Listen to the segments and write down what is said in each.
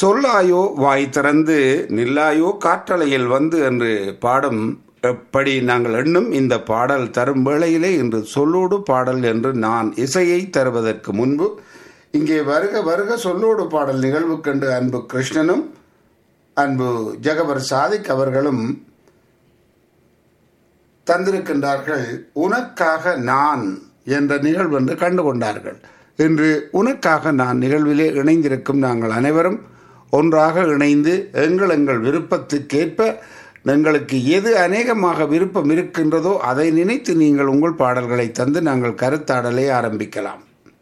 சொல்லாயோ வாய் திறந்து நில்லாயோ காற்றலையில் வந்து என்று பாடும் எப்படி நாங்கள் எண்ணும் இந்த பாடல் தரும் வேளையிலே இன்று சொல்லோடு பாடல் என்று நான் இசையை தருவதற்கு முன்பு இங்கே வருக வருக சொல்லோடு பாடல் நிகழ்வு கண்டு அன்பு கிருஷ்ணனும் அன்பு ஜெகவர் சாதிக் அவர்களும் தந்திருக்கின்றார்கள் உனக்காக நான் என்ற நிகழ்வு என்று கண்டுகொண்டார்கள் இன்று உனக்காக நான் நிகழ்விலே இணைந்திருக்கும் நாங்கள் அனைவரும் ஒன்றாக இணைந்து எங்கள் எங்கள் விருப்பத்துக்கேற்ப எங்களுக்கு எது அநேகமாக விருப்பம் இருக்கின்றதோ அதை நினைத்து நீங்கள் உங்கள் பாடல்களை தந்து நாங்கள் கருத்தாடலை ஆரம்பிக்கலாம்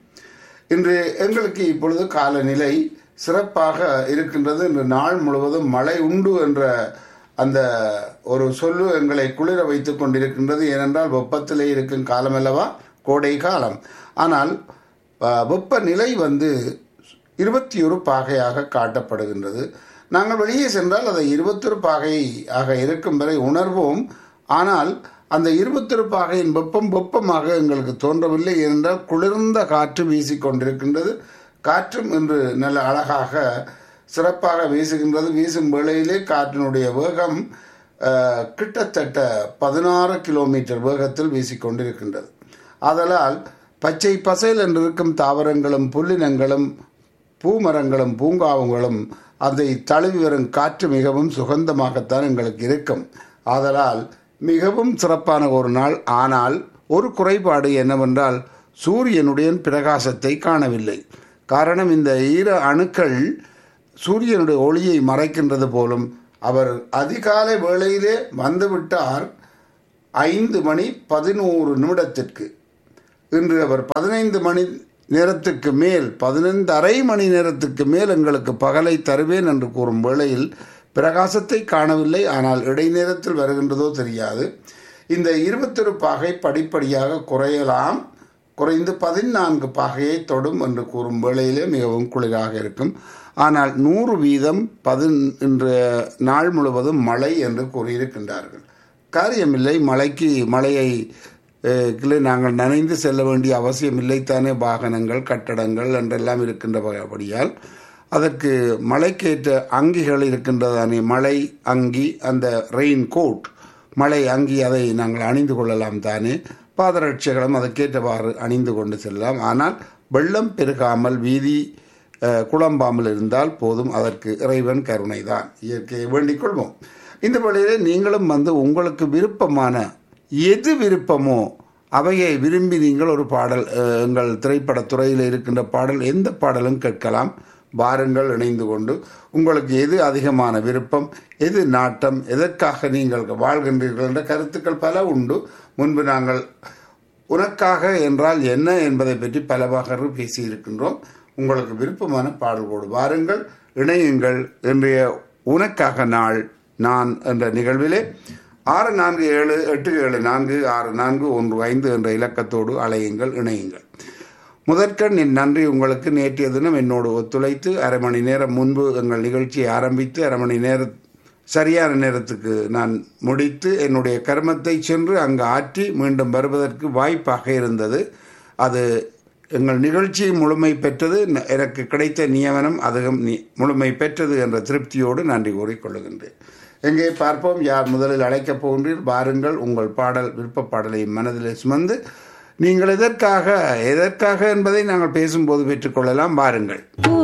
இன்று எங்களுக்கு இப்பொழுது காலநிலை சிறப்பாக இருக்கின்றது இன்று நாள் முழுவதும் மழை உண்டு என்ற அந்த ஒரு சொல்லு எங்களை குளிர வைத்துக் கொண்டிருக்கின்றது ஏனென்றால் வெப்பத்திலே இருக்கும் காலம் அல்லவா கோடை காலம் ஆனால் அஹ், வெப்பநிலை வந்து இருபத்தி ஒரு பாகையாக காட்டப்படுகின்றது நாங்கள் வெளியே சென்றால் அதை இருபத்தொரு பாகை ஆக இருக்கும் வரை உணர்வோம் ஆனால் அந்த இருபத்தொரு பாகையின் வெப்பம் வெப்பமாக எங்களுக்கு தோன்றவில்லை ஏனென்றால் குளிர்ந்த காற்று வீசிக்கொண்டிருக்கின்றது காற்றும் இன்று நல்ல அழகாக சிறப்பாக வீசுகின்றது வீசும் வேளையிலே காற்றினுடைய வேகம் அஹ், கிட்டத்தட்ட பதினாறு கிலோமீட்டர் வேகத்தில் வீசிக்கொண்டிருக்கின்றது ஆதலால் பச்சை பசையில் என்று இருக்கும் தாவரங்களும் புல்லினங்களும் பூமரங்களும் பூங்காவங்களும் அதை தழுவி வரும் காற்று மிகவும் சுகந்தமாகத்தான் எங்களுக்கு இருக்கும் ஆதலால் மிகவும் சிறப்பான ஒரு நாள் ஆனால் ஒரு குறைபாடு என்னவென்றால் சூரியனுடைய பிரகாசத்தை காணவில்லை காரணம் இந்த ஈர அணுக்கள் சூரியனுடைய ஒளியை மறைக்கின்றது போலும் அவர் அதிகாலை வேளையிலே வந்துவிட்டார் ஐந்து மணி பதினோரு நிமிடத்திற்கு இன்று அவர் பதினைந்து மணி நேரத்துக்கு மேல் பதினைந்து அரை மணி நேரத்துக்கு மேல் எங்களுக்கு பகலை தருவேன் என்று கூறும் வேளையில் பிரகாசத்தை காணவில்லை ஆனால் இடைநேரத்தில் வருகின்றதோ தெரியாது இந்த இருபத்தொரு பாகை படிப்படியாக குறையலாம் குறைந்து பதினான்கு பாகையை தொடும் என்று கூறும் வேளையிலே மிகவும் குளிராக இருக்கும் ஆனால் நூறு வீதம் பதின் இன்று நாள் முழுவதும் மழை என்று கூறியிருக்கின்றார்கள் காரியமில்லை மழைக்கு மழையை அஹ், கிளை நாங்கள் நனைந்து செல்ல வேண்டிய அவசியம் இல்லைத்தானே வாகனங்கள் கட்டடங்கள் என்றெல்லாம் இருக்கின்றபடியால் அதற்கு மழைக்கேற்ற அங்கிகள் இருக்கின்றதானே மழை அங்கி அந்த ரெயின் கோட் மழை அங்கி அதை நாங்கள் அணிந்து கொள்ளலாம் தானே பாதரட்சைகளும் அதற்கேற்றவாறு அணிந்து கொண்டு செல்லலாம் ஆனால் வெள்ளம் பெருகாமல் வீதி அஹ், குழம்பாமல் இருந்தால் போதும் அதற்கு இறைவன் கருணைதான் இயற்கையை வேண்டிக் கொள்வோம் இந்த வழியிலே நீங்களும் வந்து உங்களுக்கு விருப்பமான எது விருப்பமோ அவையை விரும்பி நீங்கள் ஒரு பாடல் அஹ், எங்கள் திரைப்படத் துறையில் இருக்கின்ற பாடல் எந்த பாடலும் கேட்கலாம் வாருங்கள் இணைந்து கொண்டு உங்களுக்கு எது அதிகமான விருப்பம் எது நாட்டம் எதற்காக நீங்கள் வாழ்கின்றீர்கள் என்ற கருத்துக்கள் பல உண்டு முன்பு நாங்கள் உனக்காக என்றால் என்ன என்பதை பற்றி பலவாக பேசியிருக்கின்றோம் உங்களுக்கு விருப்பமான பாடல்களோடு வாருங்கள் இணையுங்கள் இன்றைய உனக்காக நாள் நான் என்ற நிகழ்விலே ஆறு நான்கு ஏழு எட்டு ஏழு நான்கு ஆறு நான்கு ஒன்று ஐந்து என்ற இலக்கத்தோடு அலையுங்கள் இணையுங்கள் முதற்கண் என் நன்றி உங்களுக்கு நேற்றைய தினம் என்னோடு ஒத்துழைத்து அரை மணி நேரம் முன்பு எங்கள் நிகழ்ச்சியை ஆரம்பித்து அரை மணி நேர சரியான நேரத்துக்கு நான் முடித்து என்னுடைய கர்மத்தை சென்று அங்கு ஆற்றி மீண்டும் வருவதற்கு வாய்ப்பாக இருந்தது அது எங்கள் நிகழ்ச்சி முழுமை பெற்றது ந- எனக்கு கிடைத்த நியமனம் அதிகம் நி- முழுமை பெற்றது என்ற திருப்தியோடு நன்றி கூறிக்கொள்ளுகின்றேன் எங்கே பார்ப்போம் யார் முதலில் அழைக்கப் போகின்றீர் வாருங்கள் உங்கள் பாடல் விருப்ப பாடலை மனதில் சுமந்து நீங்கள் எதற்காக எதற்காக என்பதை நாங்கள் பேசும்போது பெற்றுக்கொள்ளலாம் வாருங்கள்